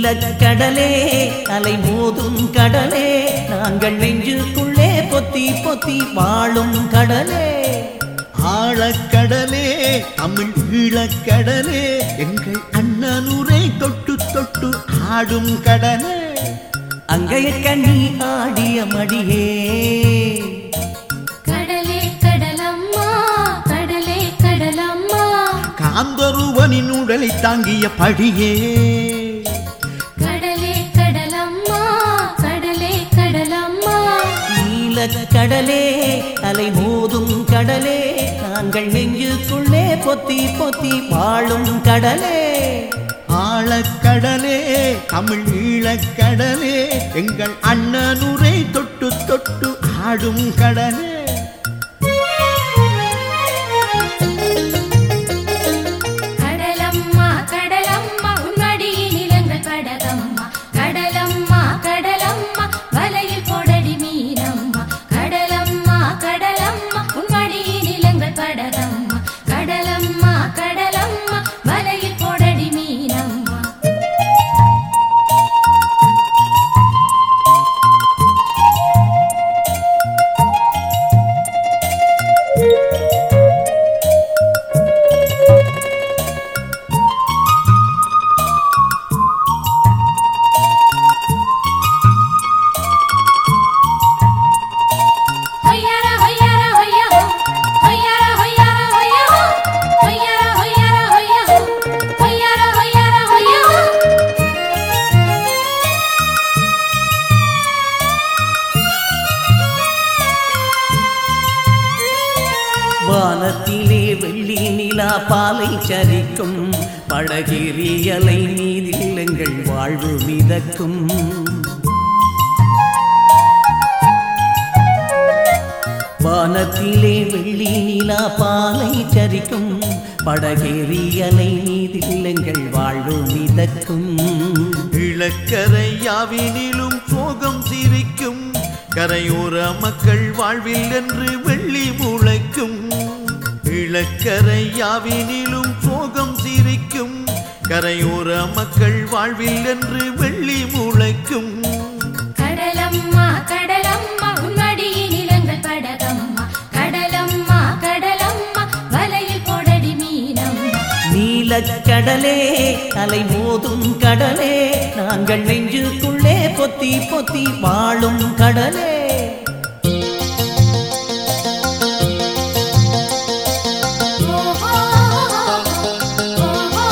நீலக்கடலே அலை மோதும் கடலே நாங்கள் நெஞ்சுக்குள்ளே பொத்தி பொத்தி வாழும் கடலே ஆழக்கடலே தமிழ் ஈழக்கடலே எங்கள் அண்ணனுரை தொட்டு தொட்டு ஆடும் கடலே அங்கைய கண்ணி ஆடிய மடியே கடலே கடலம்மா கடலே கடலம்மா காந்தருவனின் உடலை தாங்கிய படியே கடலே கடலம்மா கடலே கடலம்மா நீலக்கடலே அலை மோதும் கடலே நாங்கள் நெஞ்சுக்குள்ளே பொத்தி பொத்தி வாழும் கடலே ஆழக்கடலே தமிழ் ஈழக்கடலே எங்கள் அண்ணனுரை தொட்டு தொட்டு ஆடும் கடலே கடலம்மா கடலம்மா உன்னடியில் எங்கள் படகம்மா கடலம்மா கடலம்மா வலையில் போடடி மீனம்மா கடலம்மா கடலம்மா உன்னடியில் எங்கள் படகம்மா கடலம்மா கடலம்மா வலையில் போடடி மீனம்மா ஹொய்யாரா ஹொய்யாரா ஹொய்யா ஹோ ஹொய்யாரா ஹொய்யாரா ஹொய்யா ஹோ ஹொய்யாரா ஹொய்யாரா ஹொய்யா ஹோ ஹொய்யாரா ஹொய்யாரா ஹொய்யா ஹோ வானத்திலே வெள்ளி நிலா பாலை சரிக்கும் படகிரியலை மீதில் எங்கள் வாழ்வு மிதக்கும் வானத்திலே வெள்ளி நிலா பாலை சரிக்கும் படகேறியலை மீதில் எங்கள் வாழ்வு மிதக்கும் இளக்கரையாவினிலும் சோகம் சிரிக்கும் கரையோர மக்கள் வாழ்வில் என்று வெள்ளி முளைக்கும் இளக்கரையாவினிலும் சோகம் சிரிக்கும் கரையோர மக்கள் வாழ்வில் என்று வெள்ளி முளைக்கும் கடலம்மா கடலம்மா உன்னடியில் எங்கள் படகம்மா கடலம்மா கடலம்மா வலையில் போடடி மீனம்மா நீலக்கடலே அலை மோதும் கடலே நாங்கள் நெஞ்சுக்குள்ளே பொத்தி பொத்தி வாழும் கடலே ஓஹோ ஓஹோ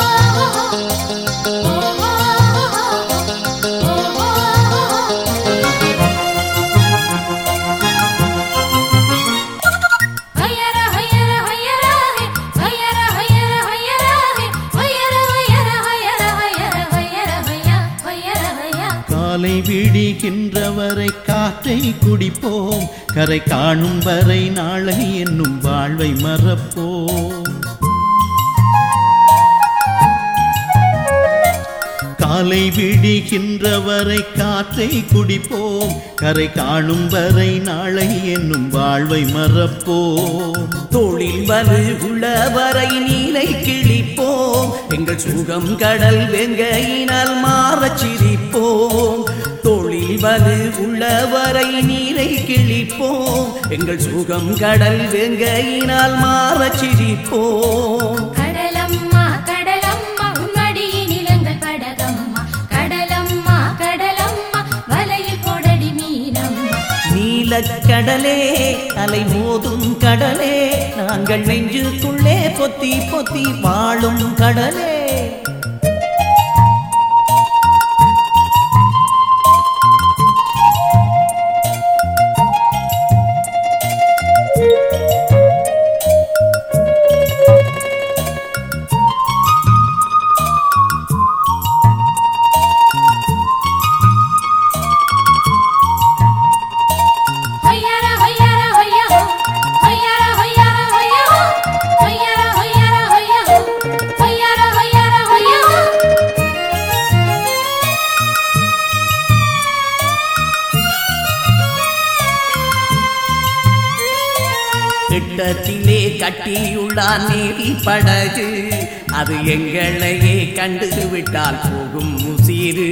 ஹையரா ஹையரா ஹையரா ஹையரா ஹையரா ஹையரா ஹையரா ஹையரா ஹையரா ஹையரா ஹையரா ஹையா ஹையரா ஹையா காலை விடிகின்ற வரை காற்றை குடிப்போம் கரை காணும் வரை நாளை என்னும் வாழ்வை மறப்போம் காலை விடிகின்ற வரை காற்றை குடிப்போம் கரை காணும் வரை நாளை என்னும் வாழ்வை மறப்போம் தொழில் வலு உள்ளவரை நீலை கிழிப்போம் எங்கள் சுகம் கடல் வெங்கையினால் மாறச் சிரிப்போம் தொழில் வலு உள்ளவரை நீரை கிழிப்போம் எங்கள் சுகம் கடல் வெங்கையினால் மாறச் சிரிப்போம் கடலம்மா கடலம்மா உன்னடியில் எங்கள் படகம்மா கடலம்மா கடலம்மா வலையில் போடடி மீனம்மா நீலக்கடலே அலை மோதும் கடலே நாங்கள் நெஞ்சுக்குள்ளே பொத்தி பொத்தி வாழும் கடலே ஹொய்யாரா ஹொய்யாரா ஹொய்யா ஹோ ஹொய்யாரா ஹொய்யாரா ஹொய்யா ஹோ ஹொய்யாரா ஹொய்யாரா ஹொய்யா ஹோ ஹொய்யாரா ஹொய்யாரா திட்டத்திலே கட்டியுள்ளார் நேவி படகு அது எங்களையே கண்டு விட்டால் போகும் முசீரு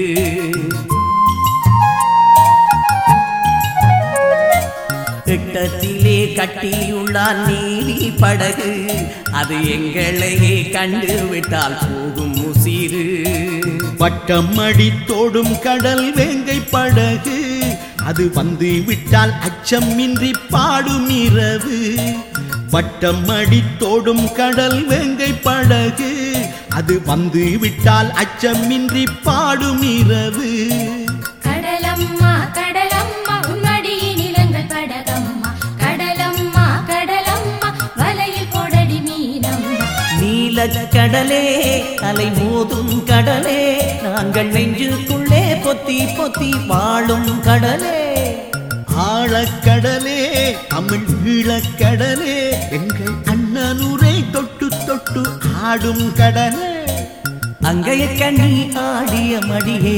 திட்டத்திலே கட்டியுள்ளார் நீலி படகு அது எங்களையே கண்டு விட்டால் போகும் முசீரு வட்டம் அடித்தோடும் கடல் வேங்கை படகு அது வந்து விட்டால் அச்சம் இன்றி பாடும் இரவு வட்டம் அடித்தோடும் கடல் வேங்கை படகு அது வந்து விட்டால் அச்சமின்றி பாடும் இரவு கடலம்மா கடலம்மா உன்னடியின் இளங்கள் படகம்மா கடலம்மா கடலம்மா வலையில் போடடி மீனம்மா நீலக்கடலே அலை மோதும் கடலே நாங்கள் நெஞ்சுக்குள்ளே பொத்தி பொத்தி வாழும் கடலே ஆழக்கடலே தமிழ் ஈழக்கடலே எங்கள் அண்ணனுரை தொட்டு தொட்டு ஆடும் கடலே அங்கைய கண்ணி ஆடிய மடியே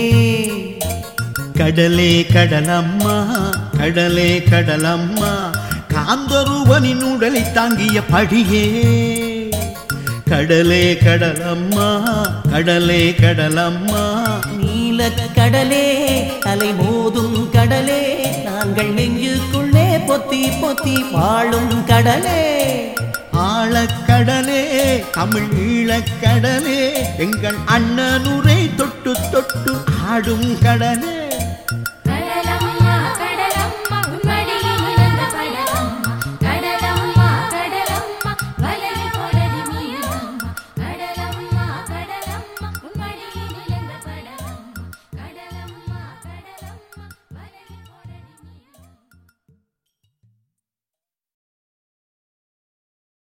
கடலே கடலம்மா கடலே கடலம்மா காந்தருவனின் உடலை தாங்கிய படியே கடலே கடலம்மா கடலே கடலம்மா நீலக்கடலே அலை மோதும் கடலே நாங்கள் நெஞ்சுக்குள்ளே பொத்தி பொத்தி வாழும் கடலே ஆழக்கடலே தமிழ் ஈழக்கடலே எங்கள் அண்ணனுரை தொட்டு தொட்டு ஆடும் கடலே